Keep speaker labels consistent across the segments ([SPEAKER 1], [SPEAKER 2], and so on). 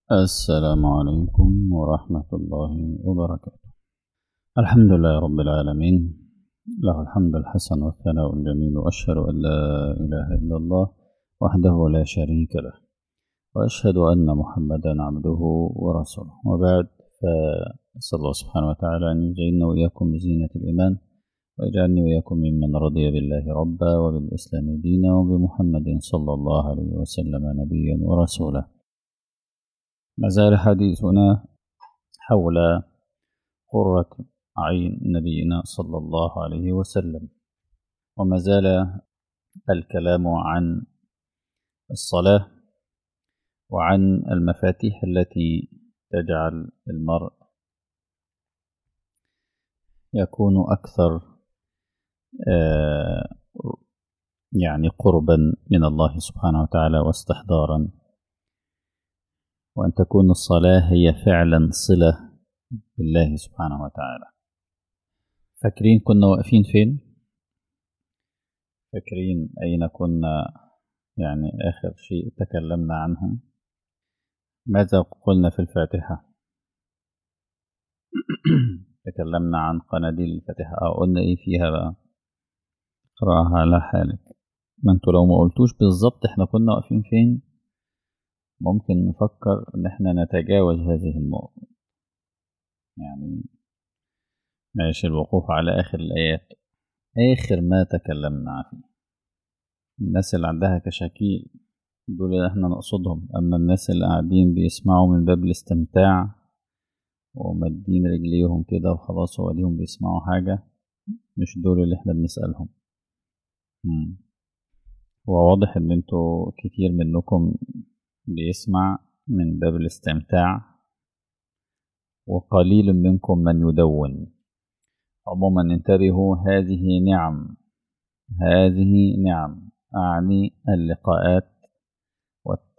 [SPEAKER 1] السلام عليكم ورحمة الله وبركاته الحمد لله رب العالمين له الحمد الحسن والثناء الجميل وأشهد أن لا إله إلا الله وحده لا شريك له وأشهد أن محمدا عبده ورسوله وبعد فأسأل الله سبحانه وتعالى أن يزيننا وإياكم بزينة الإيمان ويجعلني وإياكم ممن رضي بالله ربا وبالإسلام دينا وبمحمد صلى الله عليه وسلم نبيا ورسولا ما زال حديثنا حول قرة عين نبينا صلى الله عليه وسلم وما زال الكلام عن الصلاة وعن المفاتيح التي تجعل المرء يكون أكثر يعني قربا من الله سبحانه وتعالى واستحضارا وأن تكون الصلاة هي فعلا صلة بالله سبحانه وتعالى فاكرين كنا واقفين فين فاكرين أين كنا يعني آخر شيء تكلمنا عنه ماذا قلنا في الفاتحة تكلمنا عن قناديل الفاتحة أو قلنا إيه فيها بقى اقرأها على حالك ما انتوا لو ما قلتوش بالظبط احنا كنا واقفين فين ممكن نفكر ان احنا نتجاوز هذه النقطة يعني ماشي الوقوف على آخر الآيات آخر ما تكلمنا فيه الناس اللي عندها كشاكيل دول اللي احنا نقصدهم أما الناس اللي قاعدين بيسمعوا من باب الاستمتاع ومدين رجليهم كده وخلاص هو ليهم بيسمعوا حاجة مش دول اللي احنا بنسألهم هو واضح ان انتوا كتير منكم بيسمع من باب الاستمتاع وقليل منكم من يدون عموما انتبهوا هذه نعم هذه نعم أعني اللقاءات والت...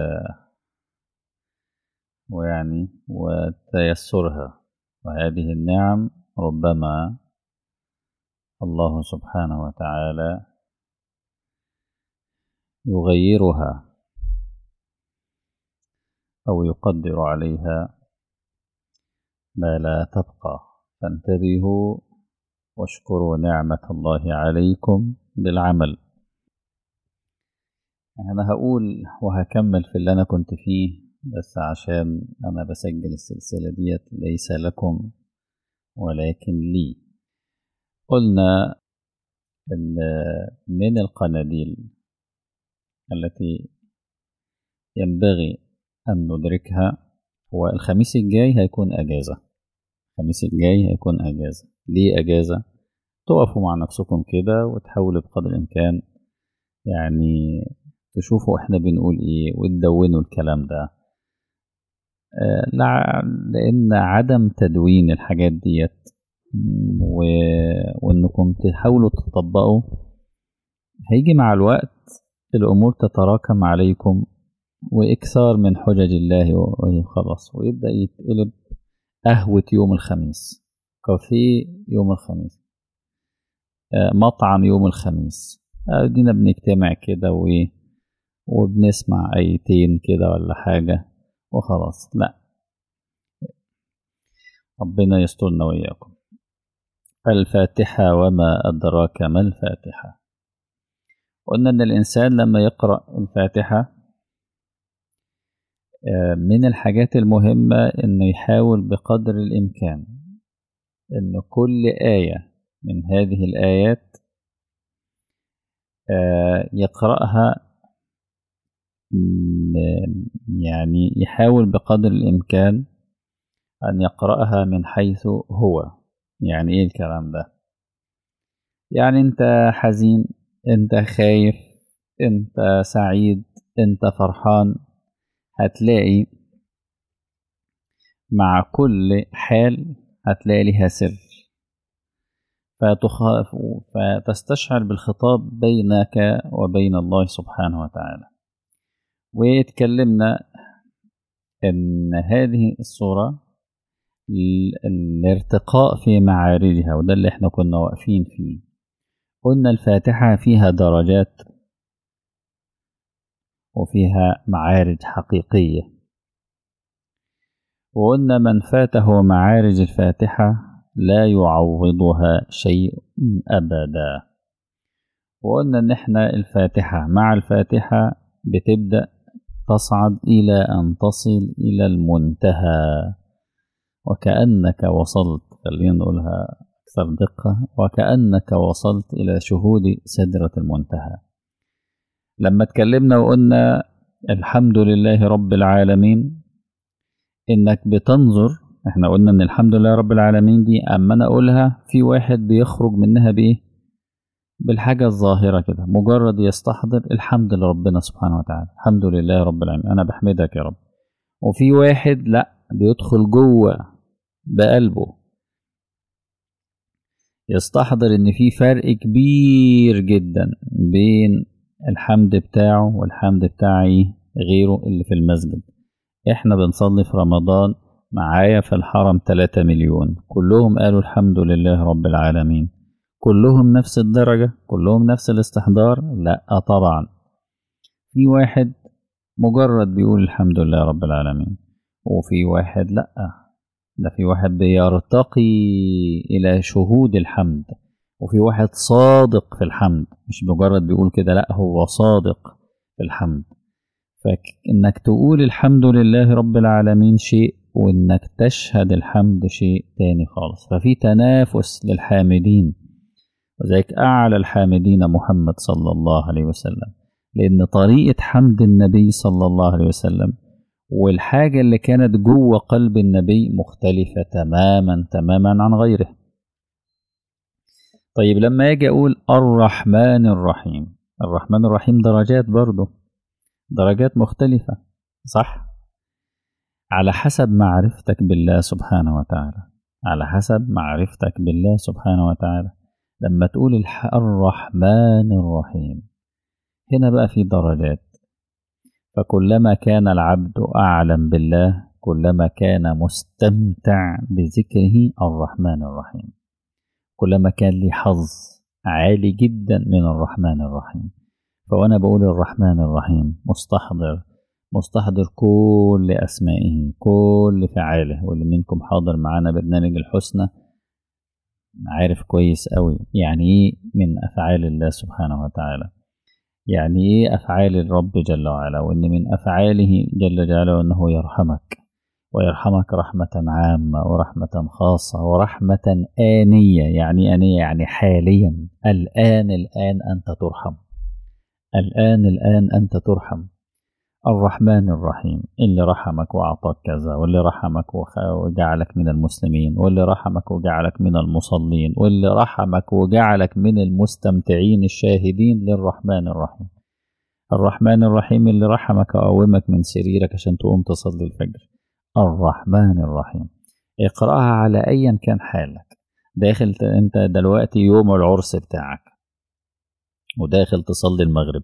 [SPEAKER 1] ويعني وتيسرها وهذه النعم ربما الله سبحانه وتعالى يغيرها أو يقدر عليها ما لا تبقى فانتبهوا واشكروا نعمة الله عليكم بالعمل أنا هقول وهكمل في اللي أنا كنت فيه بس عشان أنا بسجل السلسلة ديت ليس لكم ولكن لي قلنا إن من القناديل التي ينبغي أن ندركها هو الخميس الجاي هيكون أجازة الخميس الجاي هيكون أجازة ليه أجازة؟ تقفوا مع نفسكم كده وتحاولوا بقدر الإمكان يعني تشوفوا إحنا بنقول إيه وتدونوا الكلام ده آه لأن عدم تدوين الحاجات ديت و... وإنكم تحاولوا تطبقوا هيجي مع الوقت الأمور تتراكم عليكم وإكثار من حجج الله وهي خلاص ويبدأ يتقلب قهوة يوم الخميس كافيه يوم الخميس مطعم يوم الخميس ادينا بنجتمع كده و وبنسمع ايتين كده ولا حاجة وخلاص لا ربنا يسترنا وإياكم الفاتحة وما أدراك ما الفاتحة قلنا إن الإنسان لما يقرأ الفاتحة من الحاجات المهمة إنه يحاول بقدر الإمكان إن كل آية من هذه الآيات يقرأها يعني يحاول بقدر الإمكان أن يقرأها من حيث هو يعني إيه الكلام ده يعني أنت حزين أنت خايف أنت سعيد أنت فرحان هتلاقي مع كل حال هتلاقي لها سر فتخاف فتستشعر بالخطاب بينك وبين الله سبحانه وتعالى واتكلمنا ان هذه الصورة الارتقاء في معارجها وده اللي احنا كنا واقفين فيه قلنا الفاتحة فيها درجات وفيها معارج حقيقية وقلنا من فاته معارج الفاتحة لا يعوضها شيء أبدا وقلنا إن إحنا الفاتحة مع الفاتحة بتبدأ تصعد إلى أن تصل إلى المنتهى وكأنك وصلت خلينا نقولها أكثر دقة وكأنك وصلت إلى شهود سدرة المنتهى لما اتكلمنا وقلنا الحمد لله رب العالمين إنك بتنظر احنا قلنا إن الحمد لله رب العالمين دي أما أنا أقولها في واحد بيخرج منها بإيه بالحاجة الظاهرة كده مجرد يستحضر الحمد لربنا سبحانه وتعالى الحمد لله رب العالمين أنا بحمدك يا رب وفي واحد لأ بيدخل جوه بقلبه يستحضر ان في فرق كبير جدا بين الحمد بتاعه والحمد بتاعي غيره اللي في المسجد احنا بنصلي في رمضان معايا في الحرم 3 مليون كلهم قالوا الحمد لله رب العالمين كلهم نفس الدرجة كلهم نفس الاستحضار لا طبعا في واحد مجرد بيقول الحمد لله رب العالمين وفي واحد لأ ده في واحد بيرتقي إلى شهود الحمد وفي واحد صادق في الحمد مش مجرد بيقول كده لأ هو صادق في الحمد فإنك تقول الحمد لله رب العالمين شيء وإنك تشهد الحمد شيء تاني خالص ففي تنافس للحامدين وذلك أعلى الحامدين محمد صلى الله عليه وسلم لأن طريقة حمد النبي صلى الله عليه وسلم والحاجة اللي كانت جوه قلب النبي مختلفة تماما تماما عن غيره طيب لما يجي أقول الرحمن الرحيم الرحمن الرحيم درجات برضه درجات مختلفة صح على حسب معرفتك بالله سبحانه وتعالى على حسب معرفتك بالله سبحانه وتعالى لما تقول الرحمن الرحيم هنا بقى في درجات فكلما كان العبد أعلم بالله كلما كان مستمتع بذكره الرحمن الرحيم كلما كان لي حظ عالي جدا من الرحمن الرحيم فوأنا بقول الرحمن الرحيم مستحضر مستحضر كل أسمائه كل فعاله واللي منكم حاضر معانا برنامج الحسنى عارف كويس قوي يعني ايه من أفعال الله سبحانه وتعالى يعني ايه افعال الرب جل وعلا وان من افعاله جل جلاله انه يرحمك ويرحمك رحمة عامة ورحمة خاصة ورحمة آنية يعني آنية يعني حاليا الآن الآن أنت ترحم الآن الآن أنت ترحم الرحمن الرحيم اللي رحمك وأعطاك كذا واللي رحمك وجعلك من المسلمين واللي رحمك وجعلك من المصلين واللي رحمك وجعلك من المستمتعين الشاهدين للرحمن الرحيم الرحمن الرحيم اللي رحمك وقومك من سريرك عشان تقوم تصلي الفجر الرحمن الرحيم اقرأها على أيا كان حالك داخل انت دلوقتي يوم العرس بتاعك وداخل تصلي المغرب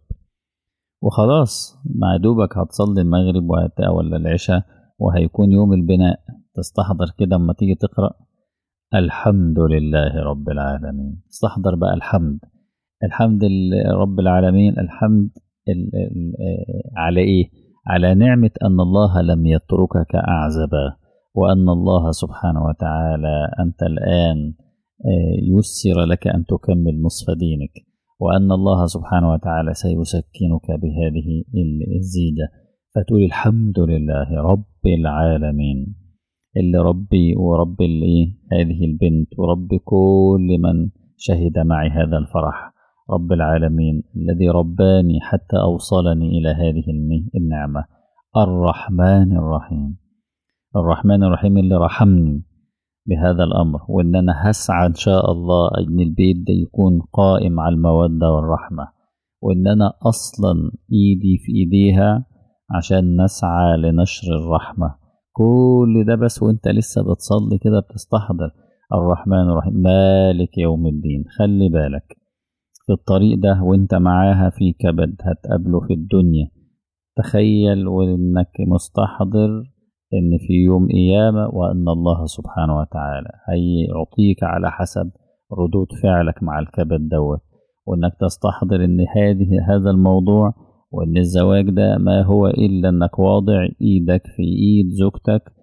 [SPEAKER 1] وخلاص مع دوبك هتصلي المغرب ولا العشاء وهيكون يوم البناء تستحضر كده اما تيجي تقرأ الحمد لله رب العالمين استحضر بقى الحمد الحمد رب العالمين الحمد ال ال على ايه على نعمة أن الله لم يتركك أعزبا وأن الله سبحانه وتعالى أنت الآن يسر لك أن تكمل نصف دينك وأن الله سبحانه وتعالى سيسكنك بهذه الزيدة فتقول الحمد لله رب العالمين اللي ربي ورب الايه هذه البنت ورب كل من شهد معي هذا الفرح رب العالمين الذي رباني حتى أوصلني إلى هذه النعمة الرحمن الرحيم الرحمن الرحيم اللي رحمني بهذا الأمر وإن أنا هسعى إن شاء الله أن البيت ده يكون قائم على المودة والرحمة وإن أنا أصلا إيدي في إيديها عشان نسعى لنشر الرحمة كل ده بس وإنت لسه بتصلي كده بتستحضر الرحمن الرحيم مالك يوم الدين خلي بالك في الطريق ده وإنت معاها في كبد هتقابله في الدنيا تخيل وإنك مستحضر إن في يوم قيامة وأن الله سبحانه وتعالى هيعطيك على حسب ردود فعلك مع الكبد دوت وإنك تستحضر إن هذه هذا الموضوع وإن الزواج ده ما هو إلا إنك واضع إيدك في إيد زوجتك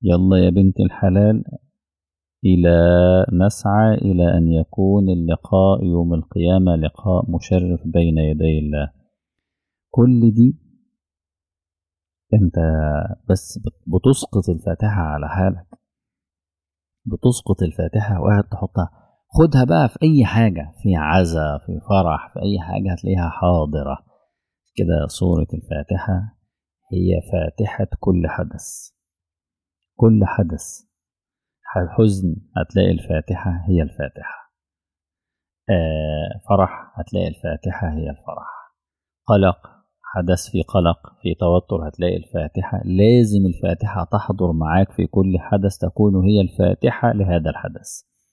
[SPEAKER 1] يلا يا بنت الحلال إلى نسعى إلى أن يكون اللقاء يوم القيامة لقاء مشرف بين يدي الله كل دي أنت بس بتسقط الفاتحة على حالك بتسقط الفاتحة وقاعد تحطها خدها بقى في أي حاجة في عزا في فرح في أي حاجة هتلاقيها حاضرة كده صورة الفاتحة هي فاتحة كل حدث كل حدث حزن هتلاقي الفاتحة هي الفاتحة آه فرح هتلاقي الفاتحة هي الفرح قلق حدث في قلق في توتر هتلاقي الفاتحة لازم الفاتحة تحضر معاك في كل حدث تكون هي الفاتحة لهذا الحدث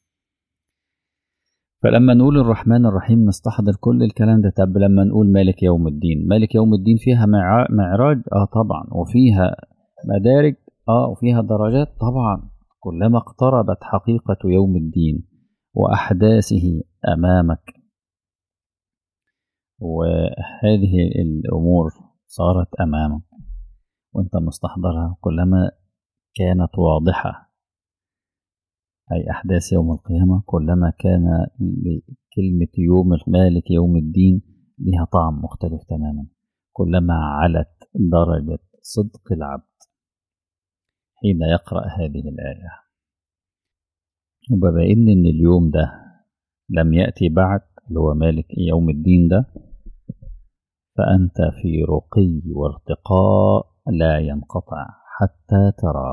[SPEAKER 1] فلما نقول الرحمن الرحيم نستحضر كل الكلام ده طب لما نقول مالك يوم الدين مالك يوم الدين فيها معراج اه طبعا وفيها مدارج اه وفيها درجات طبعا كلما اقتربت حقيقة يوم الدين وأحداثه أمامك وهذه الأمور صارت أمامك وأنت مستحضرها كلما كانت واضحة أي أحداث يوم القيامة كلما كان كلمة يوم مالك يوم الدين لها طعم مختلف تماما كلما علت درجة صدق العبد حين يقرأ هذه الآية وبما إن إن اليوم ده لم يأتي بعد اللي هو مالك يوم الدين ده فأنت في رقي وارتقاء لا ينقطع حتى تراه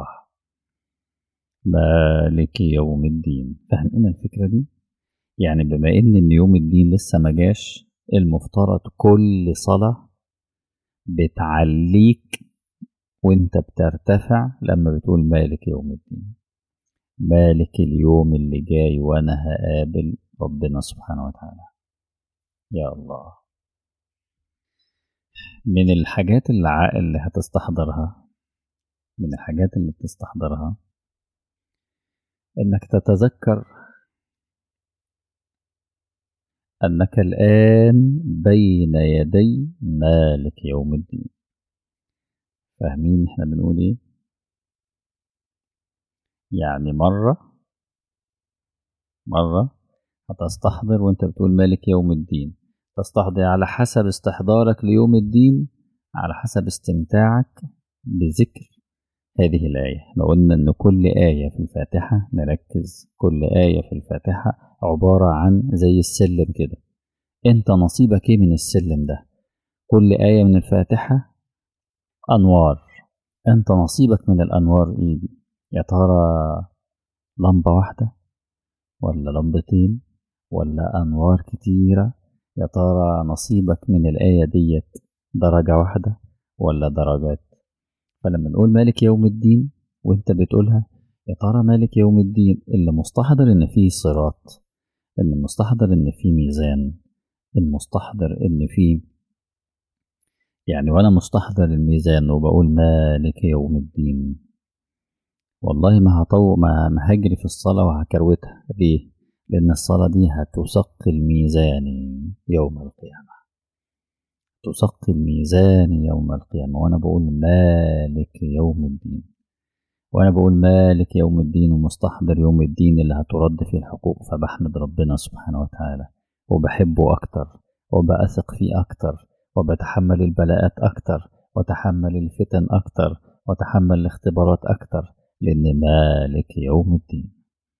[SPEAKER 1] مالك يوم الدين فاهمين الفكرة دي؟ يعني بما إن إن يوم الدين لسه ما جاش المفترض كل صلاة بتعليك وانت بترتفع لما بتقول مالك يوم الدين مالك اليوم اللي جاي وانا هقابل ربنا سبحانه وتعالى يا الله من الحاجات اللي اللي هتستحضرها من الحاجات اللي بتستحضرها انك تتذكر انك الان بين يدي مالك يوم الدين فاهمين احنا بنقول ايه يعني مرة مرة هتستحضر وانت بتقول مالك يوم الدين تستحضر على حسب استحضارك ليوم الدين على حسب استمتاعك بذكر هذه الآية احنا قلنا ان كل آية في الفاتحة نركز كل آية في الفاتحة عبارة عن زي السلم كده انت نصيبك ايه من السلم ده كل آية من الفاتحة أنوار أنت نصيبك من الأنوار إيه دي؟ يا ترى لمبة واحدة ولا لمبتين ولا أنوار كتيرة يا ترى نصيبك من الآية ديت درجة واحدة ولا درجات فلما نقول مالك يوم الدين وانت بتقولها يا ترى مالك يوم الدين اللي مستحضر ان فيه صراط اللي مستحضر ان فيه ميزان المستحضر ان فيه يعني وانا مستحضر الميزان وبقول مالك يوم الدين والله ما هطو ما ما هجري في الصلاة وهكروتها ليه؟ لأن الصلاة دي هتثقل ميزاني يوم القيامة تثقل ميزاني يوم القيامة وأنا بقول مالك يوم الدين وأنا بقول مالك يوم الدين ومستحضر يوم الدين اللي هترد فيه الحقوق فبحمد ربنا سبحانه وتعالى وبحبه أكتر وبأثق فيه أكتر وبتحمل البلاءات أكتر وتحمل الفتن أكتر وتحمل الاختبارات أكتر لأن مالك يوم الدين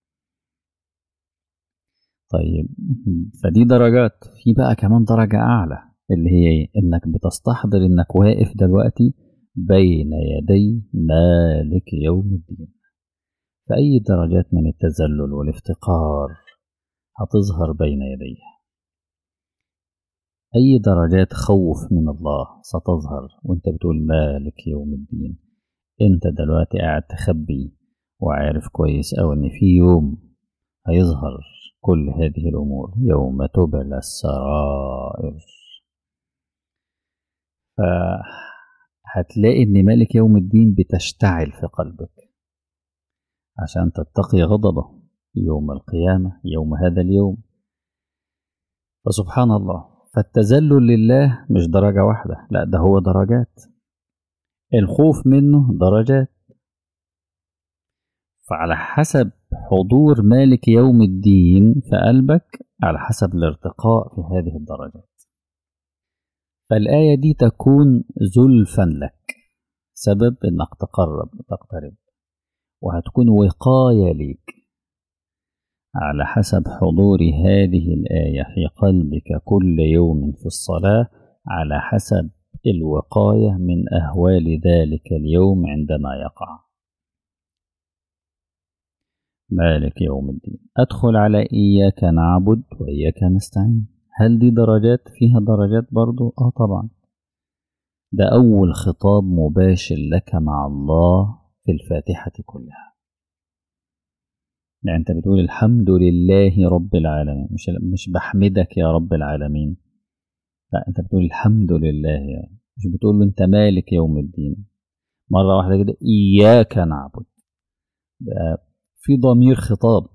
[SPEAKER 1] طيب فدي درجات في بقى كمان درجة أعلى اللي هي إنك بتستحضر إنك واقف دلوقتي بين يدي مالك يوم الدين فأي درجات من التذلل والافتقار هتظهر بين يديه أي درجات خوف من الله ستظهر وانت بتقول مالك يوم الدين انت دلوقتي قاعد تخبي وعارف كويس أوي إن في يوم هيظهر كل هذه الأمور يوم تبلى السرائر فهتلاقي إن مالك يوم الدين بتشتعل في قلبك عشان تتقي غضبه يوم القيامة يوم هذا اليوم فسبحان الله فالتذلل لله مش درجة واحدة لا ده هو درجات الخوف منه درجات فعلى حسب حضور مالك يوم الدين في قلبك على حسب الارتقاء في هذه الدرجات فالآية دي تكون زلفا لك سبب انك تقرب تقترب وهتكون وقاية ليك على حسب حضور هذه الآية في قلبك كل يوم في الصلاة على حسب الوقاية من أهوال ذلك اليوم عندما يقع مالك يوم الدين أدخل على إياك نعبد وإياك نستعين هل دي درجات فيها درجات برضو آه طبعا ده أول خطاب مباشر لك مع الله في الفاتحة كلها يعني أنت بتقول الحمد لله رب العالمين مش مش بحمدك يا رب العالمين لا أنت بتقول الحمد لله يا مش بتقول له أنت مالك يوم الدين مرة واحدة كده إياك نعبد بقى في ضمير خطاب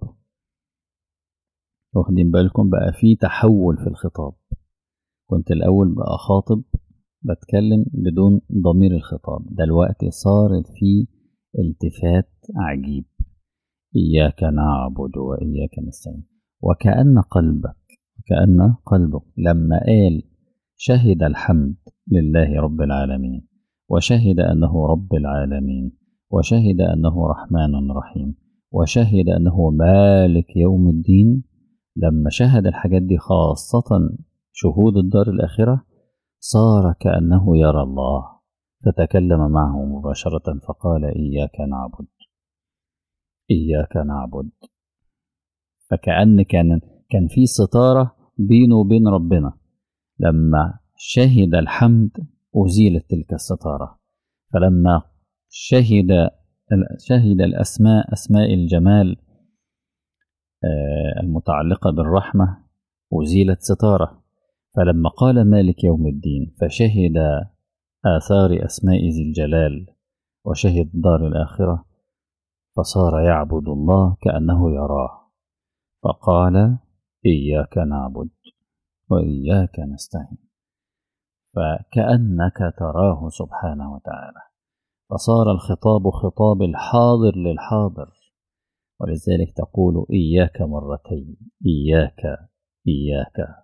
[SPEAKER 1] واخدين بالكم بقى في تحول في الخطاب كنت الأول بقى خاطب بتكلم بدون ضمير الخطاب دلوقتي صار في التفات عجيب إياك نعبد وإياك نستعين وكأن قلبك كأن قلبك لما قال شهد الحمد لله رب العالمين وشهد أنه رب العالمين وشهد أنه رحمن رحيم وشهد أنه مالك يوم الدين لما شهد الحاجات دي خاصة شهود الدار الآخرة صار كأنه يرى الله فتكلم معه مباشرة فقال إياك نعبد إياك نعبد فكأن كان كان في ستارة بينه وبين ربنا لما شهد الحمد أزيلت تلك الستارة فلما شهد شهد الأسماء أسماء الجمال المتعلقة بالرحمة أزيلت ستارة فلما قال مالك يوم الدين فشهد آثار أسماء ذي الجلال وشهد دار الآخرة فصار يعبد الله كأنه يراه فقال إياك نعبد وإياك نستعين فكأنك تراه سبحانه وتعالى فصار الخطاب خطاب الحاضر للحاضر ولذلك تقول إياك مرتين إياك إياك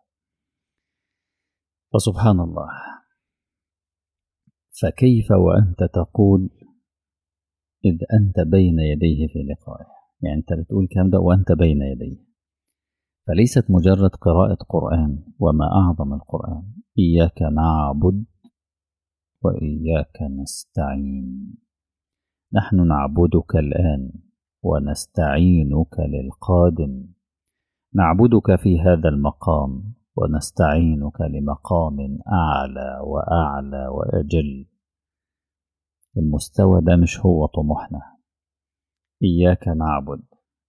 [SPEAKER 1] فسبحان الله فكيف وأنت تقول إذ أنت بين يديه في لقائه يعني أنت بتقول الكلام ده وأنت بين يديه فليست مجرد قراءة قرآن وما أعظم القرآن إياك نعبد وإياك نستعين نحن نعبدك الآن ونستعينك للقادم نعبدك في هذا المقام ونستعينك لمقام أعلى وأعلى وأجل المستوى ده مش هو طموحنا إياك نعبد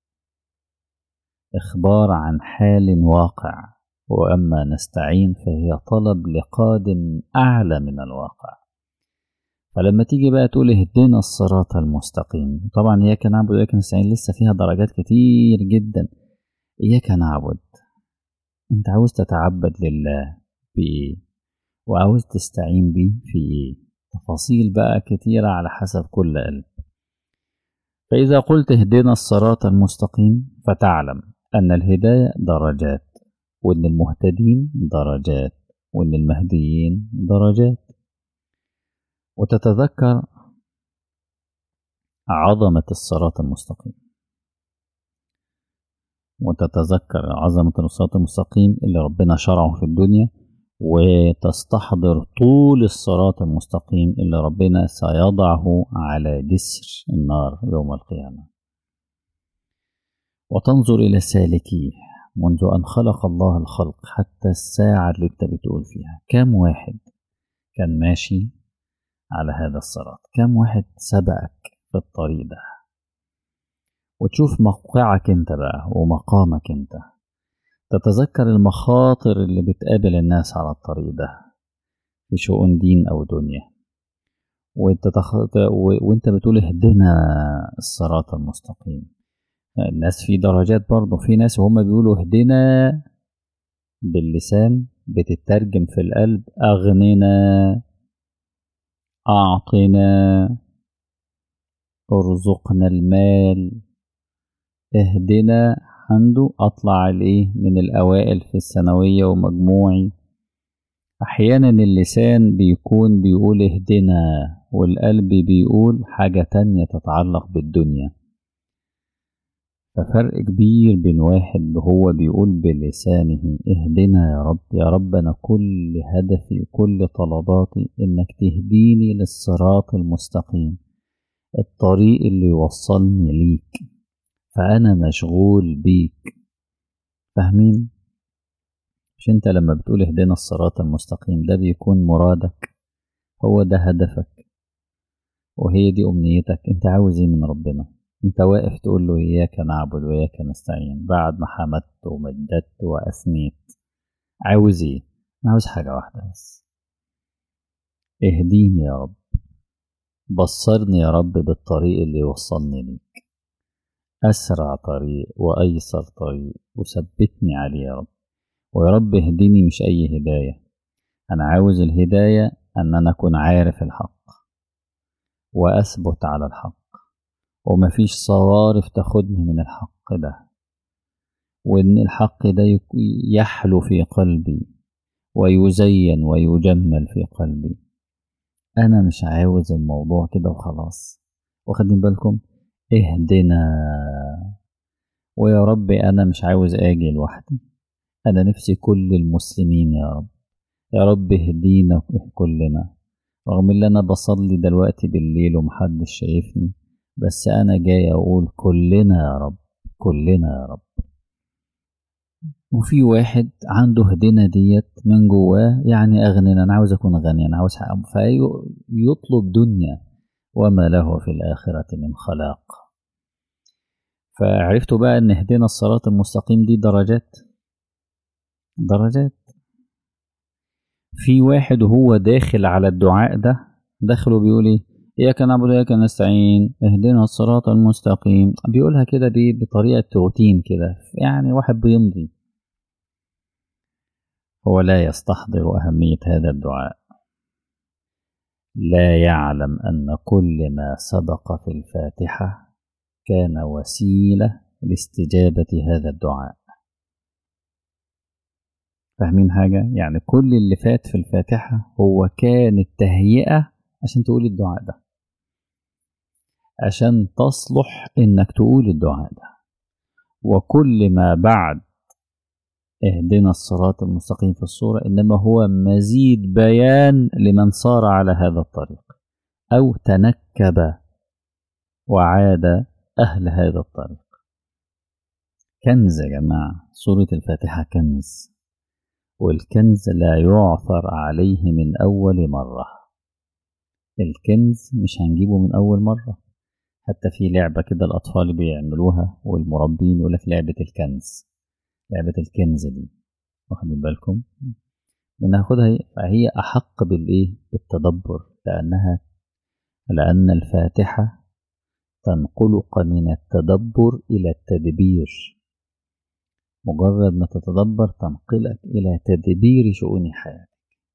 [SPEAKER 1] إخبار عن حال واقع وأما نستعين فهي طلب لقادم أعلى من الواقع فلما تيجي بقى تقول اهدنا الصراط المستقيم طبعا إياك نعبد وإياك نستعين لسه فيها درجات كتير جدا إياك نعبد أنت عاوز تتعبد لله بإيه وعاوز تستعين بيه في إيه تفاصيل بقى كتيرة على حسب كل قلب فإذا قلت اهدنا الصراط المستقيم فتعلم أن الهداية درجات وأن المهتدين درجات وأن المهديين درجات وتتذكر عظمة الصراط المستقيم وتتذكر عظمة الصراط المستقيم اللي ربنا شرعه في الدنيا وتستحضر طول الصراط المستقيم اللي ربنا سيضعه على جسر النار يوم القيامة وتنظر إلى سالكيه منذ أن خلق الله الخلق حتى الساعة اللي انت بتقول فيها كم واحد كان ماشي على هذا الصراط كم واحد سبقك في الطريق ده وتشوف موقعك انت بقى ومقامك انت تتذكر المخاطر اللي بتقابل الناس على الطريق ده في شؤون دين أو دنيا وانت, تخ... و... وانت بتقول اهدنا الصراط المستقيم الناس في درجات برضه في ناس وهم بيقولوا اهدنا باللسان بتترجم في القلب أغننا أعطنا ارزقنا المال اهدنا عنده أطلع الإيه من الأوائل في الثانوية ومجموعي أحيانا اللسان بيكون بيقول اهدنا والقلب بيقول حاجة تانية تتعلق بالدنيا ففرق كبير بين واحد هو بيقول بلسانه اهدنا يا رب يا رب أنا كل هدفي وكل طلباتي إنك تهديني للصراط المستقيم الطريق اللي يوصلني ليك فأنا مشغول بيك فاهمين؟ مش انت لما بتقول اهدنا الصراط المستقيم ده بيكون مرادك هو ده هدفك وهي دي أمنيتك انت عاوز ايه من ربنا انت واقف تقول له إياك نعبد وإياك نستعين بعد ما حمدت ومجدت وأثنيت عاوز ايه أنا عاوز حاجة واحدة بس اهديني يا رب بصرني يا رب بالطريق اللي يوصلني ليك أسرع طريق وأيسر طريق وثبتني عليه يا رب ويا رب اهدني مش أي هداية أنا عاوز الهداية أن أنا أكون عارف الحق وأثبت على الحق ومفيش صوارف تاخدني من الحق ده وإن الحق ده يحلو في قلبي ويزين ويجمل في قلبي أنا مش عاوز الموضوع كده وخلاص واخدين بالكم اهدنا ويا رب أنا مش عاوز أجي لوحدي أنا نفسي كل المسلمين يا رب يا رب اهدينا كلنا رغم اللي أنا بصلي دلوقتي بالليل ومحدش شايفني بس أنا جاي أقول كلنا يا رب كلنا يا رب وفي واحد عنده هدينا ديت من جواه يعني أغننا أنا عاوز أكون غني أنا عاوز حق فيطلب دنيا وما له في الآخرة من خلاق فعرفتوا بقى أن هدينا الصراط المستقيم دي درجات درجات في واحد وهو داخل على الدعاء ده داخله بيقول ايه اياك نعبد واياك نستعين اهدنا الصراط المستقيم بيقولها كده بطريقه روتين كده يعني واحد بيمضي هو لا يستحضر اهميه هذا الدعاء لا يعلم ان كل ما سبق في الفاتحه كان وسيله لاستجابه هذا الدعاء فاهمين حاجة؟ يعني كل اللي فات في الفاتحة هو كان التهيئة عشان تقول الدعاء ده عشان تصلح إنك تقول الدعاء ده وكل ما بعد اهدنا الصراط المستقيم في الصورة إنما هو مزيد بيان لمن صار على هذا الطريق أو تنكب وعاد أهل هذا الطريق كنز يا جماعة سورة الفاتحة كنز والكنز لا يعثر عليه من أول مرة الكنز مش هنجيبه من أول مرة حتى في لعبة كده الأطفال بيعملوها والمربين يقولك لعبة الكنز لعبة الكنز دي واخدين بالكم بناخدها فهي أحق بالإيه بالتدبر لأنها لأن الفاتحة تنقلك من التدبر إلى التدبير مجرد ما تتدبر تنقلك إلى تدبير شؤون حياتك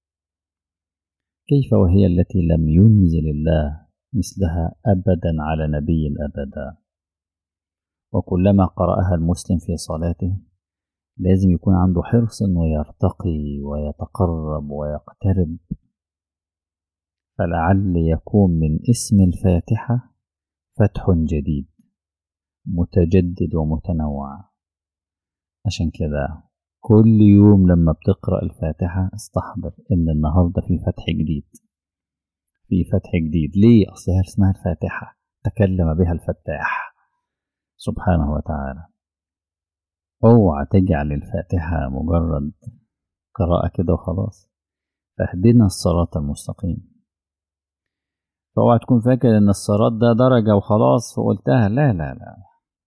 [SPEAKER 1] كيف وهي التي لم ينزل الله مثلها أبدا على نبي أبدا وكلما قرأها المسلم في صلاته لازم يكون عنده حرص انه يرتقي ويتقرب ويقترب فلعل يكون من اسم الفاتحة فتح جديد متجدد ومتنوع عشان كده كل يوم لما بتقرأ الفاتحة استحضر إن النهاردة في فتح جديد في فتح جديد ليه أصلها اسمها الفاتحة تكلم بها الفتاح سبحانه وتعالى اوعى تجعل الفاتحة مجرد قراءة كده وخلاص فاهدنا الصراط المستقيم فاوعى تكون فاكر ان الصراط ده درجة وخلاص وقلتها لا لا لا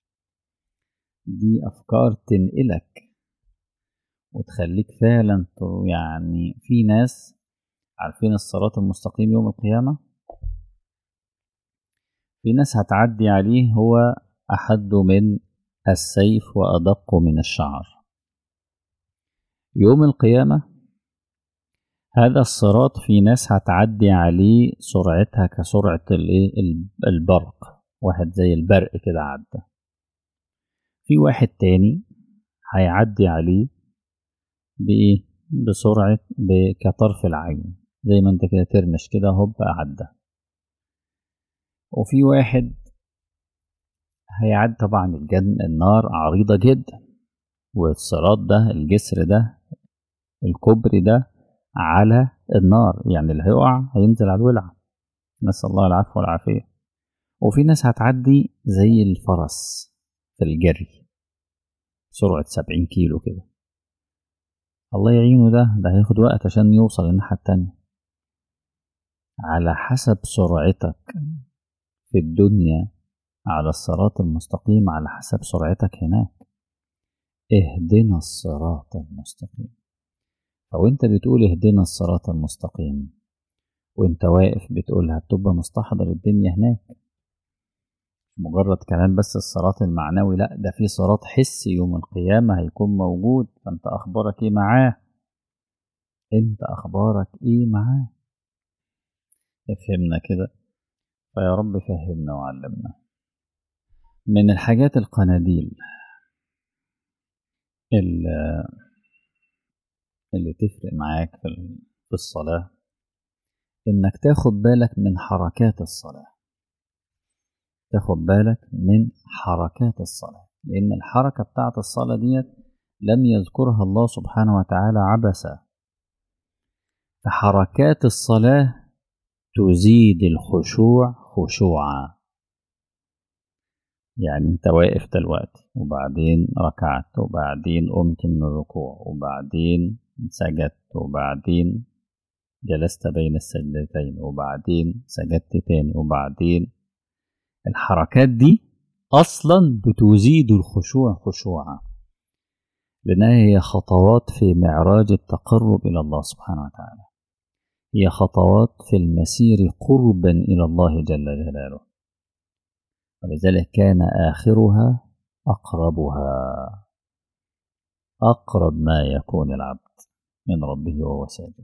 [SPEAKER 1] دي افكار تنقلك وتخليك فعلا يعني في ناس عارفين الصراط المستقيم يوم القيامة في ناس هتعدي عليه هو أحد من السيف وأدق من الشعر يوم القيامة هذا الصراط في ناس هتعدي عليه سرعتها كسرعة البرق واحد زي البرق كده عدى في واحد تاني هيعدي عليه بإيه بسرعة كطرف العين زي ما انت كده ترمش كده هوب عدى وفي واحد هيعدي طبعا الجن النار عريضة جدا والصراط ده الجسر ده الكوبري ده على النار يعني اللي هيقع هينزل على الولع نسأل الله العفو والعافية وفي ناس هتعدي زي الفرس في الجري سرعة سبعين كيلو كده الله يعينه ده ده هياخد وقت عشان يوصل الناحية التانية على حسب سرعتك في الدنيا على الصراط المستقيم على حسب سرعتك هناك اهدنا الصراط المستقيم فوانت بتقول اهدنا الصراط المستقيم وانت واقف بتقولها بتبقى مستحضر الدنيا هناك مجرد كلام بس الصراط المعنوي لا ده في صراط حسي يوم القيامة هيكون موجود فانت اخبارك ايه معاه انت اخبارك ايه معاه فهمنا كده فيا رب فهمنا وعلمنا من الحاجات القناديل اللي تفرق معاك في الصلاة إنك تاخد بالك من حركات الصلاة تاخد بالك من حركات الصلاة لأن الحركة بتاعت الصلاة ديت لم يذكرها الله سبحانه وتعالى عبثا فحركات الصلاة تزيد الخشوع خشوعا يعني انت واقف دلوقتي وبعدين ركعت وبعدين قمت من الركوع وبعدين سجدت وبعدين جلست بين السجدتين وبعدين سجدت تاني وبعدين الحركات دي اصلا بتزيد الخشوع خشوعا لانها هي خطوات في معراج التقرب الى الله سبحانه وتعالى هي خطوات في المسير قربا الى الله جل جلاله ولذلك كان آخرها أقربها أقرب ما يكون العبد من ربه وهو ساجد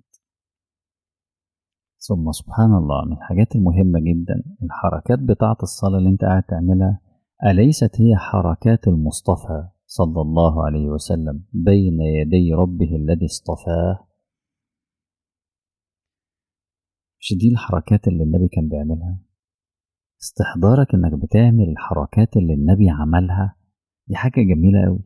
[SPEAKER 1] ثم سبحان الله من الحاجات المهمة جدا الحركات بتاعة الصلاة اللي انت قاعد تعملها أليست هي حركات المصطفى صلى الله عليه وسلم بين يدي ربه الذي اصطفاه مش دي الحركات اللي النبي كان بيعملها استحضارك انك بتعمل الحركات اللي النبي عملها دي حاجة جميلة أوي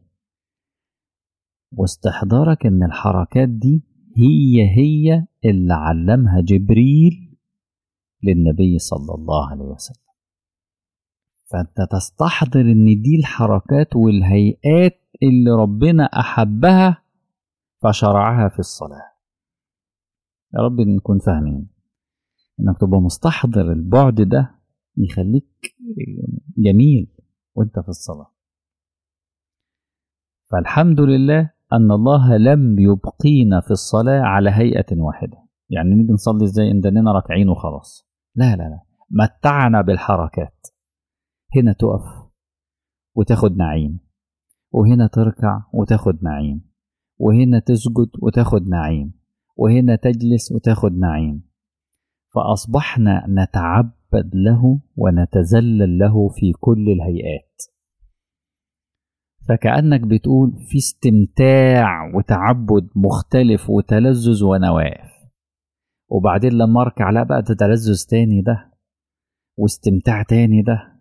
[SPEAKER 1] واستحضارك ان الحركات دي هي هي اللي علمها جبريل للنبي صلى الله عليه وسلم فانت تستحضر ان دي الحركات والهيئات اللي ربنا احبها فشرعها في الصلاة يا رب نكون فاهمين انك تبقى مستحضر البعد ده يخليك جميل وانت في الصلاة فالحمد لله أن الله لم يبقينا في الصلاة على هيئة واحدة يعني نيجي نصلي ازاي ان دنينا راكعين وخلاص لا لا لا متعنا بالحركات هنا تقف وتاخد نعيم وهنا تركع وتاخد نعيم وهنا تسجد وتاخد نعيم وهنا تجلس وتاخد نعيم فأصبحنا نتعبد له ونتذلل له في كل الهيئات فكأنك بتقول في استمتاع وتعبد مختلف وتلذذ وانا واقف وبعدين لما اركع لا بقى تلذذ تاني ده واستمتاع تاني ده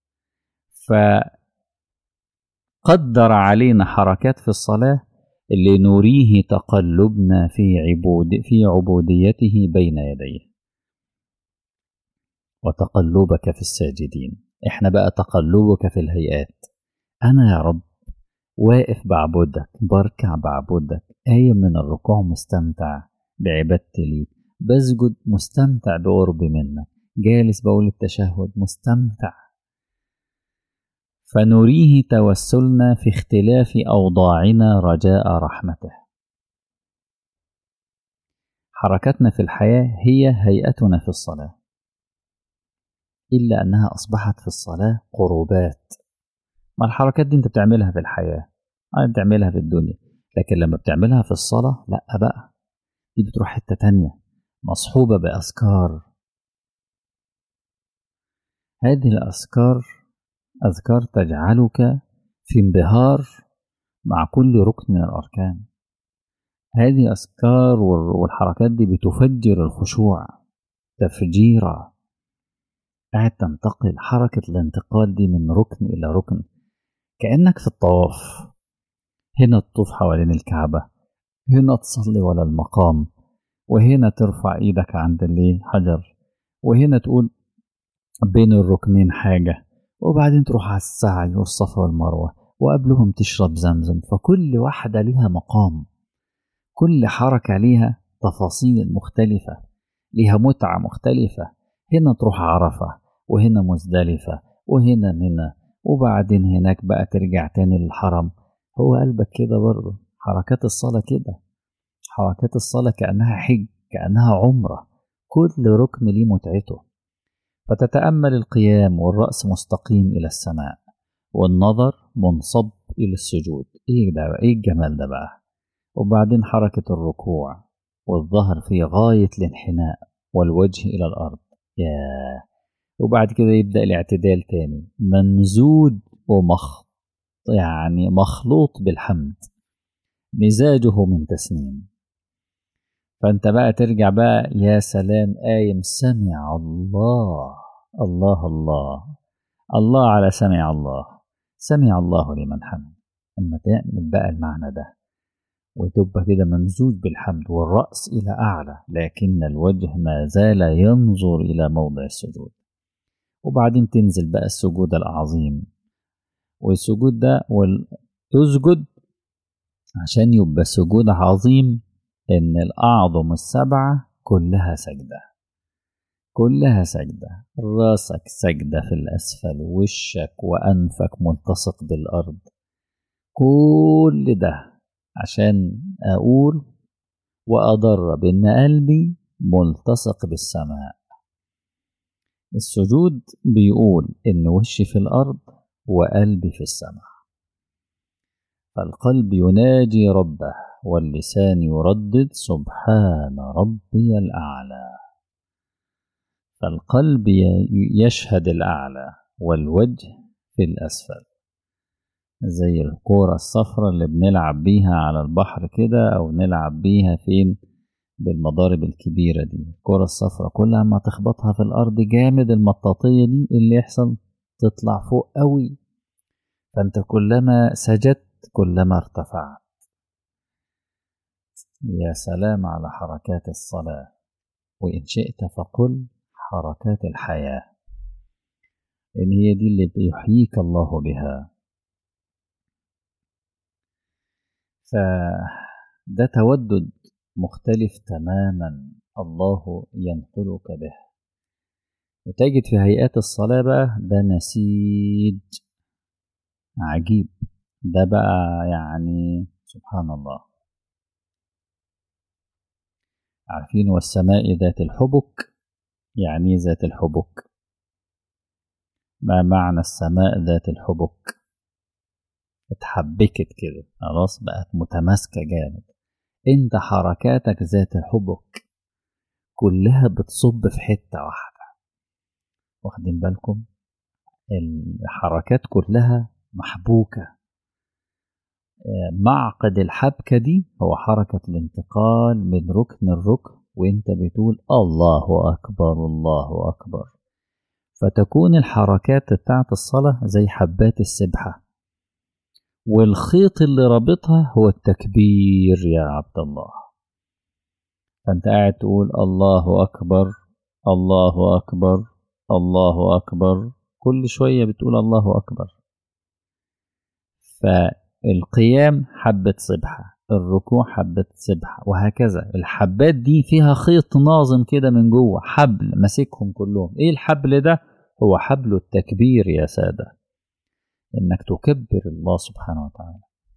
[SPEAKER 1] فقدر علينا حركات في الصلاة لنريه تقلبنا في عبود في عبوديته بين يديه وتقلبك في الساجدين احنا بقى تقلبك في الهيئات انا يا رب واقف بعبدك بركع بعبدك قايم من الركوع مستمتع بعبادتي ليك بسجد مستمتع بقرب منك جالس بقول التشهد مستمتع فنريه توسلنا في اختلاف أوضاعنا رجاء رحمته حركتنا في الحياة هي هيئتنا في الصلاة إلا أنها أصبحت في الصلاة قربات ما الحركات دي أنت بتعملها في الحياة أنت بتعملها في الدنيا لكن لما بتعملها في الصلاة لا بقى دي بتروح حتة تانية مصحوبة بأذكار هذه الأذكار أذكار تجعلك في انبهار مع كل ركن من الأركان هذه أذكار والحركات دي بتفجر الخشوع تفجيرا قاعد تنتقل حركة الانتقال دي من ركن إلى ركن كأنك في الطواف هنا تطوف حوالين الكعبة هنا تصلي ولا المقام وهنا ترفع ايدك عند اللي حجر وهنا تقول بين الركنين حاجة وبعدين تروح على السعي والصفا والمروة وقبلهم تشرب زمزم فكل واحدة ليها مقام كل حركة ليها تفاصيل مختلفة ليها متعة مختلفة هنا تروح عرفة وهنا مزدلفة وهنا منى وبعدين هناك بقى ترجع تاني للحرم هو قلبك كده برضه حركات الصلاة كده حركات الصلاة كأنها حج كأنها عمرة كل ركن ليه متعته فتتأمل القيام والرأس مستقيم إلى السماء والنظر منصب إلى السجود إيه ده إيه الجمال ده بقى وبعدين حركة الركوع والظهر في غاية الانحناء والوجه إلى الأرض ياه وبعد كده يبدأ الاعتدال تاني ممزوج ومخ يعني مخلوط بالحمد مزاجه من تسنيم فانت بقى ترجع بقى يا سلام قايم سمع الله الله الله الله على سمع الله سمع الله لمن حمد اما تعمل بقى المعنى ده وتبقى كده ممزوج بالحمد والرأس إلى أعلى لكن الوجه ما زال ينظر إلى موضع السجود وبعدين تنزل بقى السجود العظيم والسجود ده تسجد عشان يبقى سجود عظيم إن الأعظم السبعة كلها سجدة كلها سجدة راسك سجدة في الأسفل وشك وأنفك ملتصق بالأرض كل ده عشان أقول وأدرب إن قلبي ملتصق بالسماء السجود بيقول إن وشي في الأرض وقلبي في السماء فالقلب يناجي ربه واللسان يردد سبحان ربي الأعلى فالقلب يشهد الأعلى والوجه في الأسفل زي الكورة الصفراء اللي بنلعب بيها على البحر كده أو نلعب بيها فين بالمضارب الكبيرة دي الكورة الصفراء كل ما تخبطها في الأرض جامد المطاطية دي اللي يحصل تطلع فوق قوي فأنت كلما سجدت كلما ارتفعت يا سلام على حركات الصلاة وإن شئت فقل حركات الحياة إن هي دي اللي بيحييك الله بها فده تودد مختلف تماما الله ينقلك به وتجد في هيئات الصلاة بقى ده نسيج عجيب ده بقى يعني سبحان الله عارفين والسماء ذات الحبك يعني ذات الحبك ما معنى السماء ذات الحبك اتحبكت كده خلاص بقت متماسكة جامد انت حركاتك ذات الحبك كلها بتصب في حتة واحدة واخدين بالكم الحركات كلها محبوكة معقد الحبكة دي هو حركة الانتقال من ركن الركن وانت بتقول الله أكبر الله أكبر فتكون الحركات بتاعت الصلاة زي حبات السبحة والخيط اللي رابطها هو التكبير يا عبد الله فانت قاعد تقول الله أكبر الله أكبر الله أكبر كل شوية بتقول الله أكبر فالقيام حبة سبحة الركوع حبة سبحة وهكذا الحبات دي فيها خيط ناظم كده من جوه حبل ماسكهم كلهم ايه الحبل ده هو حبل التكبير يا سادة انك تكبر الله سبحانه وتعالى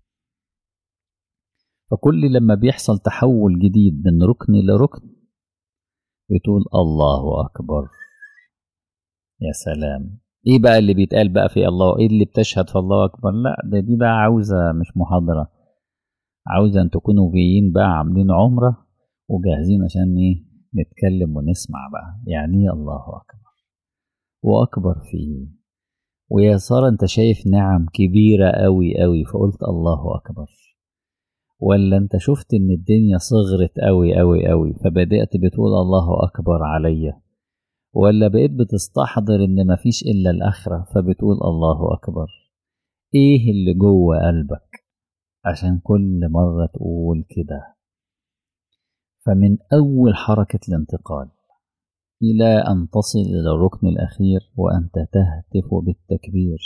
[SPEAKER 1] فكل لما بيحصل تحول جديد من ركن لركن بتقول الله أكبر يا سلام ايه بقى اللي بيتقال بقى في الله ايه اللي بتشهد في الله اكبر لا ده دي بقى عاوزه مش محاضره عاوزه ان تكونوا جايين بقى عاملين عمره وجاهزين عشان ايه نتكلم ونسمع بقى يعني ايه الله اكبر واكبر في ويا سارة انت شايف نعم كبيرة قوي قوي فقلت الله أكبر ولا انت شفت ان الدنيا صغرت قوي قوي قوي فبدأت بتقول الله أكبر عليا ولا بقيت بتستحضر ان مفيش إلا الآخرة فبتقول الله أكبر ايه اللي جوه قلبك عشان كل مرة تقول كده فمن أول حركة الانتقال إلى أن تصل إلى الركن الأخير وأنت تهتف بالتكبير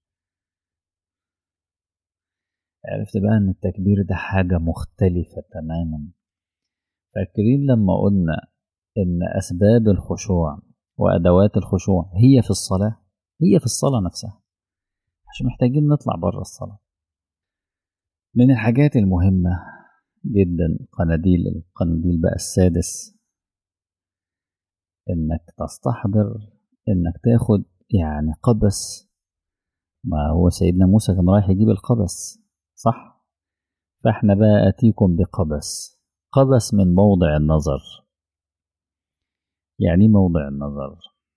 [SPEAKER 1] عرفت بقى أن التكبير ده حاجة مختلفة تماما فاكرين لما قلنا إن أسباب الخشوع وأدوات الخشوع هي في الصلاة هي في الصلاة نفسها مش محتاجين نطلع بره الصلاة من الحاجات المهمة جدا قناديل القنديل بقى السادس انك تستحضر انك تاخد يعني قبس ما هو سيدنا موسى كان رايح يجيب القبس صح فاحنا بقى اتيكم بقبس قبس من موضع النظر يعني موضع النظر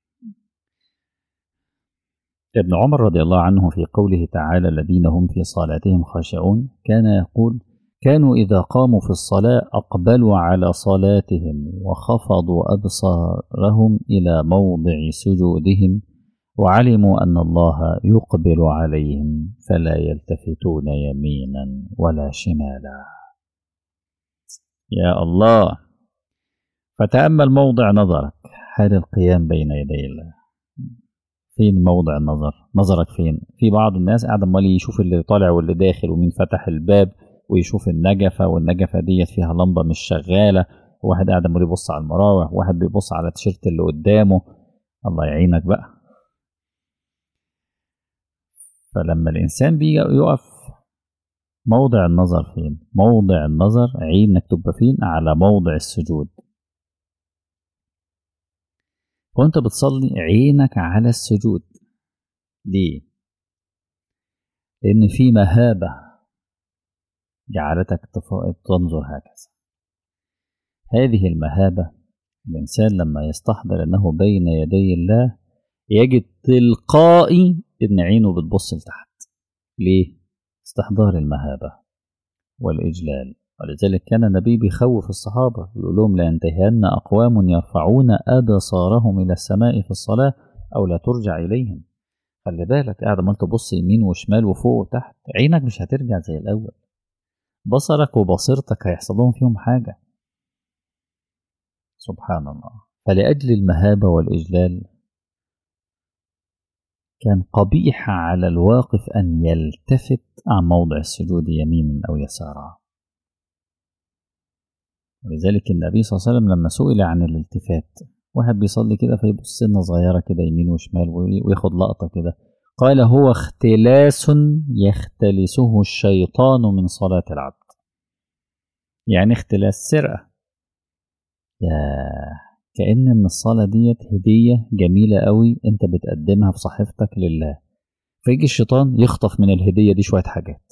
[SPEAKER 1] ابن عمر رضي الله عنه في قوله تعالى الذين هم في صلاتهم خاشعون كان يقول كانوا إذا قاموا في الصلاة أقبلوا على صلاتهم وخفضوا أبصارهم إلى موضع سجودهم وعلموا أن الله يقبل عليهم فلا يلتفتون يمينا ولا شمالا يا الله فتأمل موضع نظرك حال القيام بين يدي الله فين موضع النظر نظرك فين في بعض الناس قاعد امال يشوف اللي طالع واللي داخل ومين فتح الباب ويشوف النجفة والنجفة ديت فيها لمبة مش شغالة واحد قاعد عمال يبص على المراوح واحد بيبص على التيشيرت اللي قدامه الله يعينك بقى فلما الإنسان بيجي يقف موضع النظر فين موضع النظر عينك تبقى فين على موضع السجود وانت بتصلي عينك على السجود ليه لان في مهابه جعلتك تنظر هكذا هذه المهابه الانسان لما يستحضر انه بين يدي الله يجد تلقائي ان عينه بتبص لتحت ليه استحضار المهابه والاجلال ولذلك كان النبي بيخوف الصحابة يقول لهم لينتهين أقوام يرفعون أبصارهم إلى السماء في الصلاة أو لا ترجع إليهم خلي بالك قاعد عمال تبص يمين وشمال وفوق وتحت عينك مش هترجع زي الأول بصرك وبصيرتك هيحصل لهم فيهم حاجة سبحان الله فلأجل المهابة والإجلال كان قبيح على الواقف أن يلتفت عن موضع السجود يمينا أو يسارا ولذلك النبي صلى الله عليه وسلم لما سئل عن الالتفات واحد بيصلي كده فيبص سنة صغيرة كده يمين وشمال وياخد لقطة كده قال هو اختلاس يختلسه الشيطان من صلاة العبد يعني اختلاس سرقة يا كأن ان الصلاة ديت هدية جميلة قوي انت بتقدمها في صحيفتك لله فيجي الشيطان يخطف من الهدية دي شوية حاجات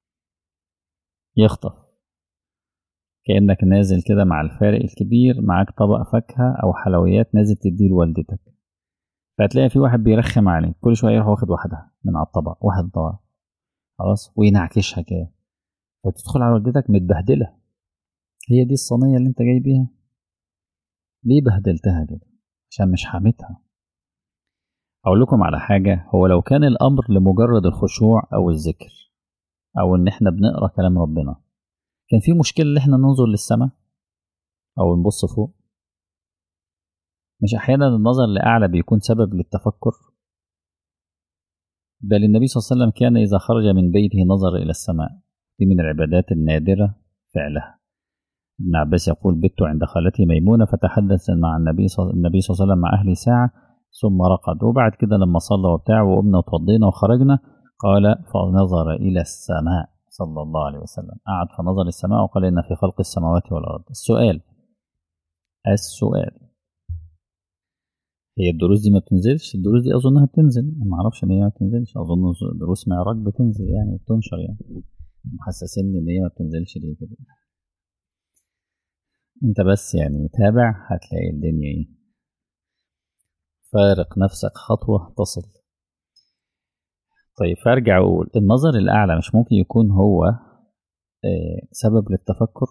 [SPEAKER 1] يخطف كأنك نازل كده مع الفارق الكبير معاك طبق فاكهة أو حلويات نازل تديه لوالدتك فهتلاقي في واحد بيرخم عليك كل شوية يروح واخد واحدة من على الطبق واحد طبق خلاص وينعكشها كده فتدخل على والدتك متبهدلة هي دي الصينية اللي انت جاي بيها ليه بهدلتها كده عشان مش حامتها أقول لكم على حاجة هو لو كان الأمر لمجرد الخشوع أو الذكر أو إن إحنا بنقرأ كلام ربنا كان في مشكلة إن إحنا ننظر للسماء أو نبص فوق مش أحيانا النظر لأعلى بيكون سبب للتفكر بل النبي صلى الله عليه وسلم كان إذا خرج من بيته نظر إلى السماء دي من العبادات النادرة فعلها ابن عباس يقول بت عند خالتي ميمونة فتحدث مع النبي صلى النبي صلى الله عليه وسلم مع أهلي ساعة ثم رقد وبعد كده لما صلى وبتاع وقمنا وتوضينا وخرجنا قال فنظر إلى السماء صلى الله عليه وسلم قعد فنظر السماء وقال إن في خلق السماوات والأرض السؤال السؤال هي الدروس دي ما بتنزلش الدروس دي أظنها بتنزل ما أعرفش إن هي ما بتنزلش أظن دروس معراج بتنزل يعني وبتنشر يعني محسسني إن هي ما بتنزلش ليه كده انت بس يعني تابع هتلاقي الدنيا ايه فارق نفسك خطوة تصل طيب فارجع اقول النظر الاعلى مش ممكن يكون هو آه، سبب للتفكر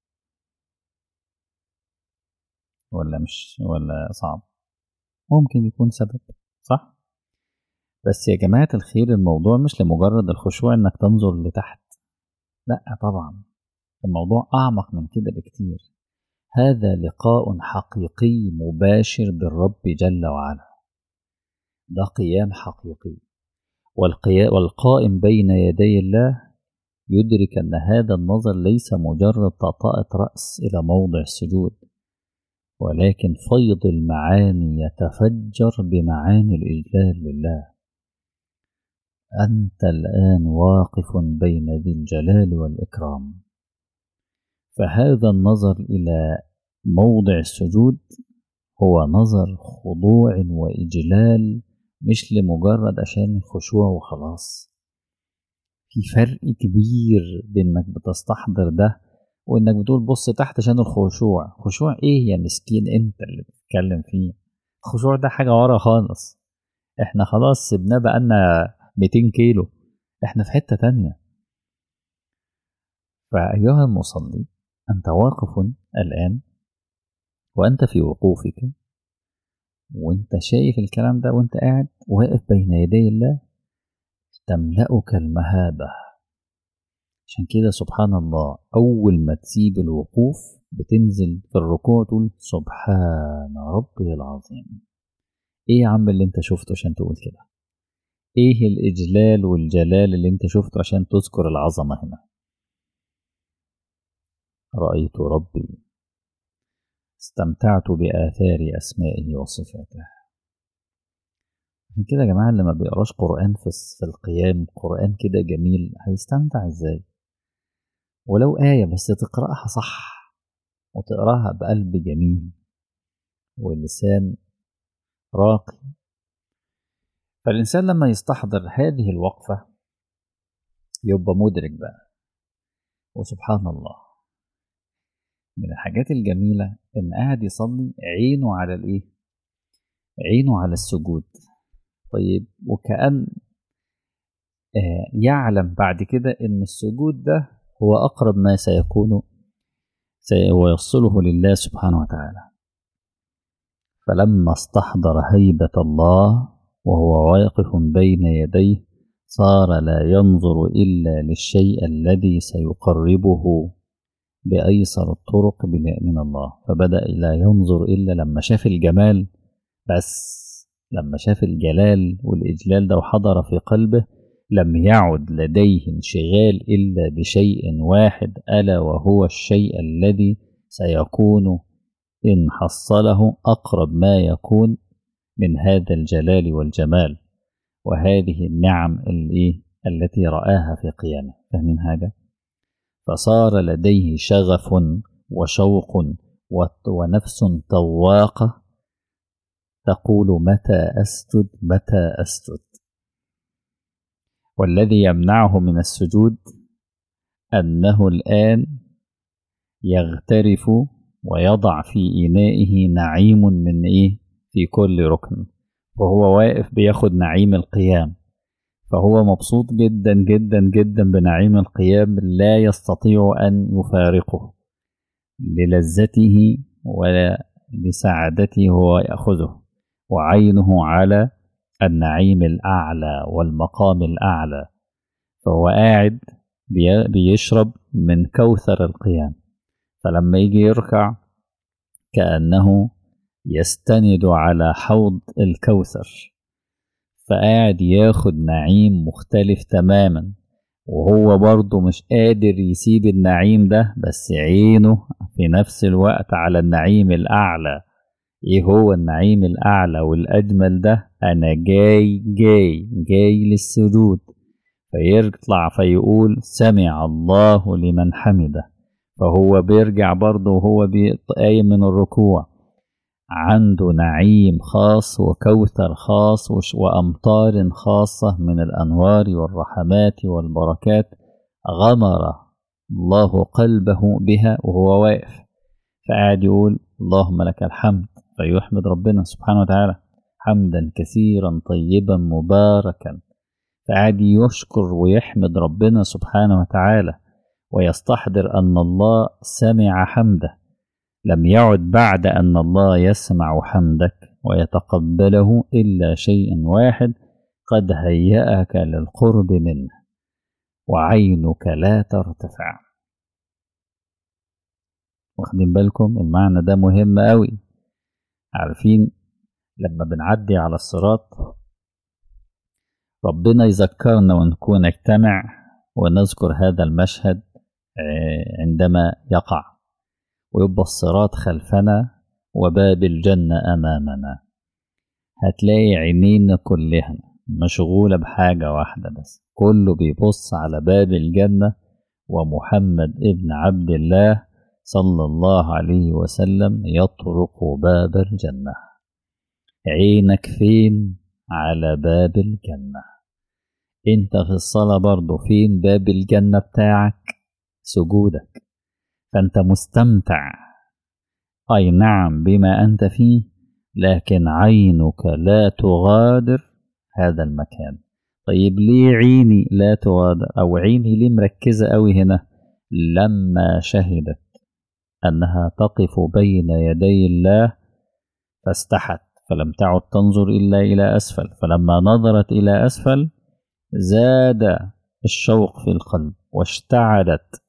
[SPEAKER 1] ولا مش ولا صعب ممكن يكون سبب صح بس يا جماعة الخير الموضوع مش لمجرد الخشوع انك تنظر لتحت لا طبعا الموضوع اعمق من كده بكتير هذا لقاء حقيقي مباشر بالرب جل وعلا ده قيام حقيقي والقيا- والقائم بين يدي الله يدرك أن هذا النظر ليس مجرد طأطأة رأس إلى موضع السجود ولكن فيض المعاني يتفجر بمعاني الإجلال لله أنت الآن واقف بين ذي الجلال والإكرام فهذا النظر إلى موضع السجود هو نظر خضوع وإجلال مش لمجرد عشان الخشوع وخلاص في فرق كبير بإنك بتستحضر ده وإنك بتقول بص تحت عشان الخشوع خشوع إيه يا مسكين أنت اللي بتتكلم فيه الخشوع ده حاجة ورا خالص إحنا خلاص سيبناه بقالنا 200 كيلو إحنا في حتة تانية فأيها المصلي أنت واقف الآن وأنت في وقوفك وأنت شايف الكلام ده وأنت قاعد واقف بين يدي الله تملأك المهابة عشان كده سبحان الله أول ما تسيب الوقوف بتنزل في الركوع تقول سبحان ربي العظيم إيه يا عم اللي أنت شفته عشان تقول كده إيه الإجلال والجلال اللي أنت شفته عشان تذكر العظمة هنا رأيت ربي استمتعت بآثار أسمائه وصفاته عشان كده يا جماعة اللي ما بيقراش قرآن في في القيام قرآن كده جميل هيستمتع ازاي ولو آية بس تقرأها صح وتقراها بقلب جميل ولسان راقي فالإنسان لما يستحضر هذه الوقفة يبقى مدرك بقى وسبحان الله من الحاجات الجميلة إن قاعد يصلي عينه على الإيه؟ عينه على السجود طيب وكأن آه يعلم بعد كده إن السجود ده هو أقرب ما سيكون ويصله لله سبحانه وتعالى فلما استحضر هيبة الله وهو واقف بين يديه صار لا ينظر إلا للشيء الذي سيقربه بأيسر الطرق من الله فبدأ لا ينظر إلا لما شاف الجمال بس لما شاف الجلال والإجلال ده وحضر في قلبه لم يعد لديه انشغال إلا بشيء واحد ألا وهو الشيء الذي سيكون إن حصله أقرب ما يكون من هذا الجلال والجمال وهذه النعم اللي التي رآها في قيامه فاهمين حاجة؟ فصار لديه شغف وشوق ونفس طواقة تقول متى أسجد متى أسجد والذي يمنعه من السجود أنه الآن يغترف ويضع في إنائه نعيم من إيه في كل ركن وهو واقف بياخد نعيم القيام فهو مبسوط جدا جدا جدا بنعيم القيام لا يستطيع أن يفارقه للذته ولا لسعادته هو يأخذه وعينه على النعيم الأعلى والمقام الأعلى فهو قاعد بيشرب من كوثر القيام فلما يجي يركع كأنه يستند على حوض الكوثر فقاعد ياخد نعيم مختلف تماما وهو برضه مش قادر يسيب النعيم ده بس عينه في نفس الوقت على النعيم الأعلى ايه هو النعيم الأعلى والأجمل ده أنا جاي جاي جاي للسجود فيطلع فيقول سمع الله لمن حمده فهو بيرجع برضه وهو قايم من الركوع عنده نعيم خاص وكوثر خاص وأمطار خاصة من الأنوار والرحمات والبركات غمر الله قلبه بها وهو واقف فقاعد يقول اللهم لك الحمد فيحمد ربنا سبحانه وتعالى حمدا كثيرا طيبا مباركا فقعد يشكر ويحمد ربنا سبحانه وتعالى ويستحضر أن الله سمع حمده لم يعد بعد أن الله يسمع حمدك ويتقبله إلا شيء واحد قد هيأك للقرب منه وعينك لا ترتفع واخدين بالكم المعنى ده مهم قوي عارفين لما بنعدي على الصراط ربنا يذكرنا ونكون نجتمع ونذكر هذا المشهد عندما يقع ويبقى الصراط خلفنا وباب الجنة أمامنا هتلاقي عينينا كلها مشغولة بحاجة واحدة بس كله بيبص على باب الجنة ومحمد ابن عبد الله صلى الله عليه وسلم يطرق باب الجنة عينك فين على باب الجنة انت في الصلاة برضو فين باب الجنة بتاعك سجودك فانت مستمتع اي نعم بما انت فيه لكن عينك لا تغادر هذا المكان طيب ليه عيني لا تغادر او عيني ليه مركزة قوي هنا لما شهدت انها تقف بين يدي الله فاستحت فلم تعد تنظر الا الى اسفل فلما نظرت الى اسفل زاد الشوق في القلب واشتعلت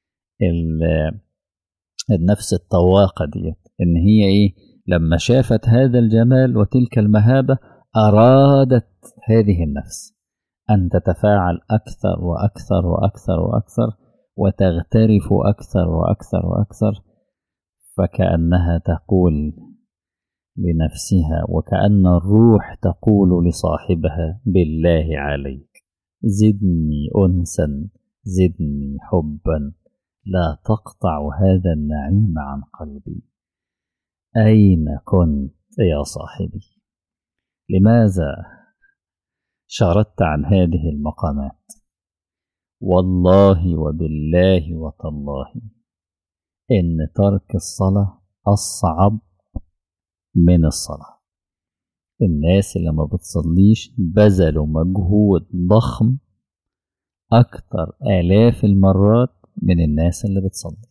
[SPEAKER 1] النفس الطواقة ديت إن هي إيه لما شافت هذا الجمال وتلك المهابة أرادت هذه النفس أن تتفاعل أكثر وأكثر وأكثر وأكثر وتغترف أكثر وأكثر وأكثر فكأنها تقول لنفسها وكأن الروح تقول لصاحبها بالله عليك زدني أنسا زدني حبا لا تقطع هذا النعيم عن قلبي أين كنت يا صاحبي لماذا شردت عن هذه المقامات والله وبالله وتالله إن ترك الصلاة أصعب من الصلاة الناس اللي ما بتصليش بذلوا مجهود ضخم أكتر آلاف المرات من الناس اللي بتصلي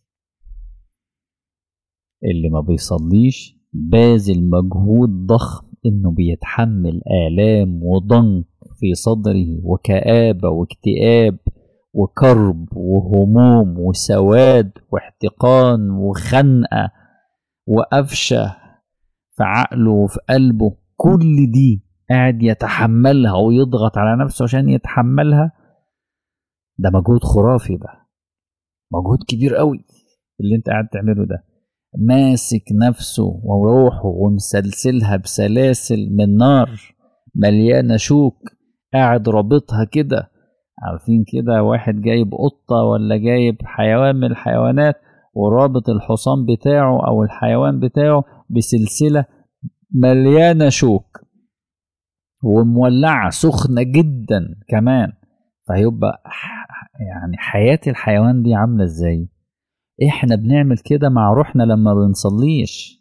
[SPEAKER 1] اللي ما بيصليش باذل مجهود ضخم انه بيتحمل آلام وضنك في صدره وكآبة واكتئاب وكرب وهموم وسواد واحتقان وخنقة وقفشة في عقله وفي قلبه كل دي قاعد يتحملها ويضغط على نفسه عشان يتحملها ده مجهود خرافي ده مجهود كبير قوي اللي انت قاعد تعمله ده ماسك نفسه وروحه ومسلسلها بسلاسل من نار مليانة شوك قاعد رابطها كده عارفين كده واحد جايب قطة ولا جايب حيوان من الحيوانات ورابط الحصان بتاعه أو الحيوان بتاعه بسلسلة مليانة شوك ومولعة سخنة جدا كمان فهيبقى يعني حياة الحيوان دي عاملة ازاي احنا بنعمل كده مع روحنا لما بنصليش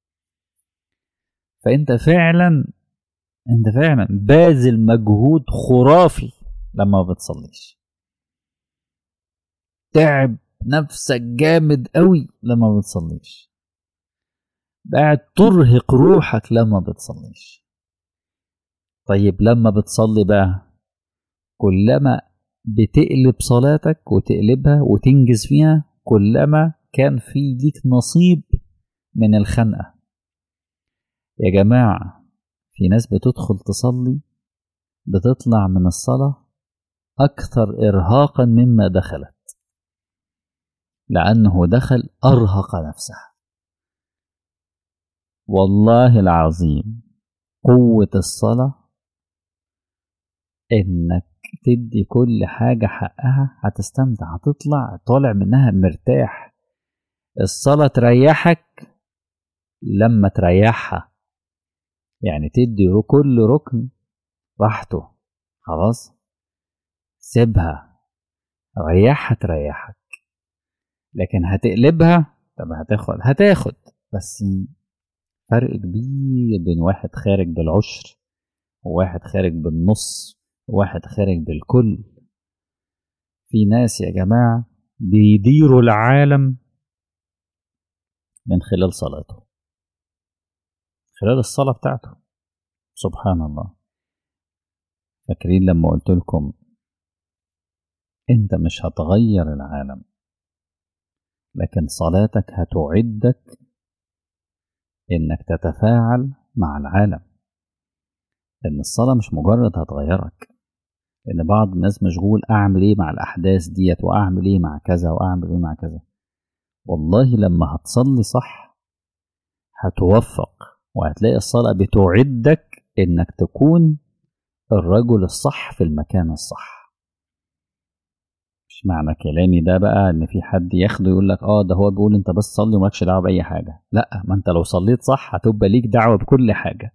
[SPEAKER 1] فانت فعلا انت فعلا باذل مجهود خرافي لما ما بتصليش تعب نفسك جامد قوي لما ما بتصليش قاعد ترهق روحك لما بتصليش طيب لما بتصلي بقى كلما بتقلب صلاتك وتقلبها وتنجز فيها كلما كان في ليك نصيب من الخنقة يا جماعة في ناس بتدخل تصلي بتطلع من الصلاة أكثر إرهاقا مما دخلت لأنه دخل أرهق نفسه والله العظيم قوة الصلاة إنك تدي كل حاجة حقها هتستمتع هتطلع طالع منها مرتاح الصلاة تريحك لما تريحها يعني تدي كل ركن راحته خلاص سيبها ريحها تريحك لكن هتقلبها طب هتاخد هتاخد بس فرق كبير بين واحد خارج بالعشر وواحد خارج بالنص واحد خارج بالكل في ناس يا جماعة بيديروا العالم من خلال صلاته خلال الصلاة بتاعته سبحان الله فاكرين لما قلت لكم انت مش هتغير العالم لكن صلاتك هتعدك انك تتفاعل مع العالم لان الصلاة مش مجرد هتغيرك لان بعض الناس مشغول اعمل ايه مع الاحداث ديت واعمل ايه مع كذا واعمل ايه مع كذا والله لما هتصلي صح هتوفق وهتلاقي الصلاة بتعدك انك تكون الرجل الصح في المكان الصح مش معنى كلامي ده بقى ان في حد ياخده يقول لك اه ده هو بيقول انت بس صلي ومالكش دعوه باي حاجه لا ما انت لو صليت صح هتبقى ليك دعوه بكل حاجه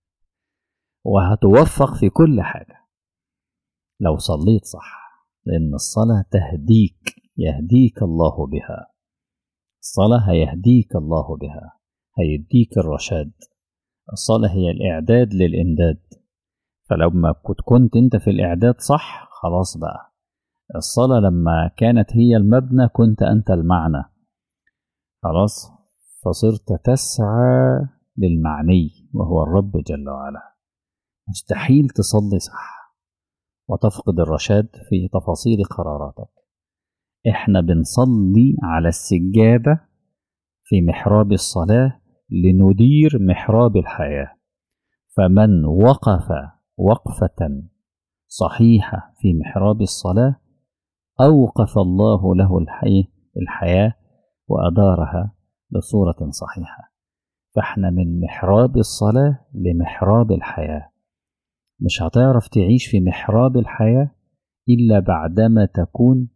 [SPEAKER 1] وهتوفق في كل حاجه لو صليت صح لان الصلاه تهديك يهديك الله بها الصلاه هيهديك الله بها هيديك الرشاد الصلاه هي الاعداد للامداد فلما كنت كنت انت في الاعداد صح خلاص بقى الصلاة لما كانت هي المبنى كنت أنت المعنى خلاص فصرت تسعى للمعني وهو الرب جل وعلا مستحيل تصلي صح وتفقد الرشاد في تفاصيل قراراتك احنا بنصلي على السجادة في محراب الصلاة لندير محراب الحياة فمن وقف وقفة صحيحة في محراب الصلاة أوقف الله له الحي الحياة وأدارها بصورة صحيحة فاحنا من محراب الصلاة لمحراب الحياة مش هتعرف تعيش في محراب الحياة إلا بعدما تكون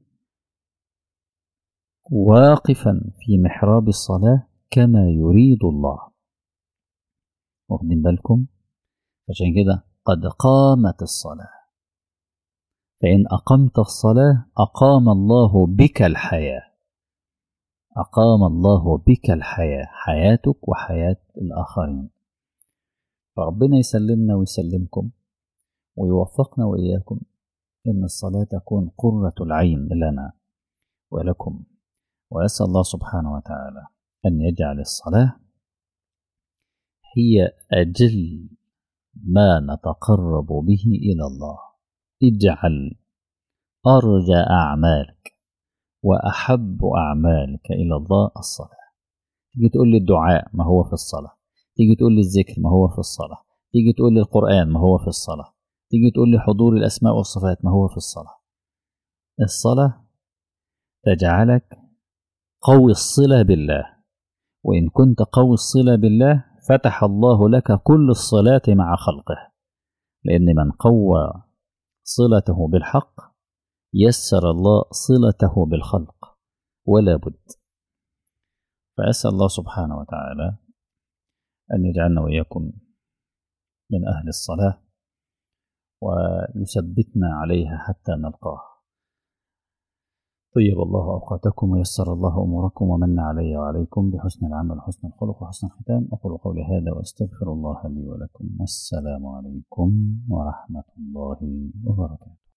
[SPEAKER 1] واقفا في محراب الصلاة كما يريد الله واخدين بالكم عشان كده قد قامت الصلاه فإن أقمت الصلاة أقام الله بك الحياة أقام الله بك الحياة حياتك وحياة الآخرين فربنا يسلمنا ويسلمكم ويوفقنا وإياكم إن الصلاة تكون قرة العين لنا ولكم وأسأل الله سبحانه وتعالى أن يجعل الصلاة هي أجل ما نتقرب به إلى الله اجعل أرجى أعمالك وأحب أعمالك إلى الله الصلاة تيجي تقول لي الدعاء ما هو في الصلاة تيجي تقول لي الذكر ما هو في الصلاة تيجي تقول لي القرآن ما هو في الصلاة تيجي تقول لي حضور الأسماء والصفات ما هو في الصلاة الصلاة تجعلك قوي الصلة بالله وإن كنت قوي الصلة بالله فتح الله لك كل الصلاة مع خلقه لأن من قوى صلته بالحق يسر الله صلته بالخلق ولا بد فأسأل الله سبحانه وتعالى أن يجعلنا وإياكم من أهل الصلاة ويثبتنا عليها حتى نلقاه طيب الله أوقاتكم ويسر الله أموركم ومن علي وعليكم بحسن العمل وحسن الخلق وحسن الختام أقول قولي هذا وأستغفر الله لي ولكم والسلام عليكم ورحمة الله وبركاته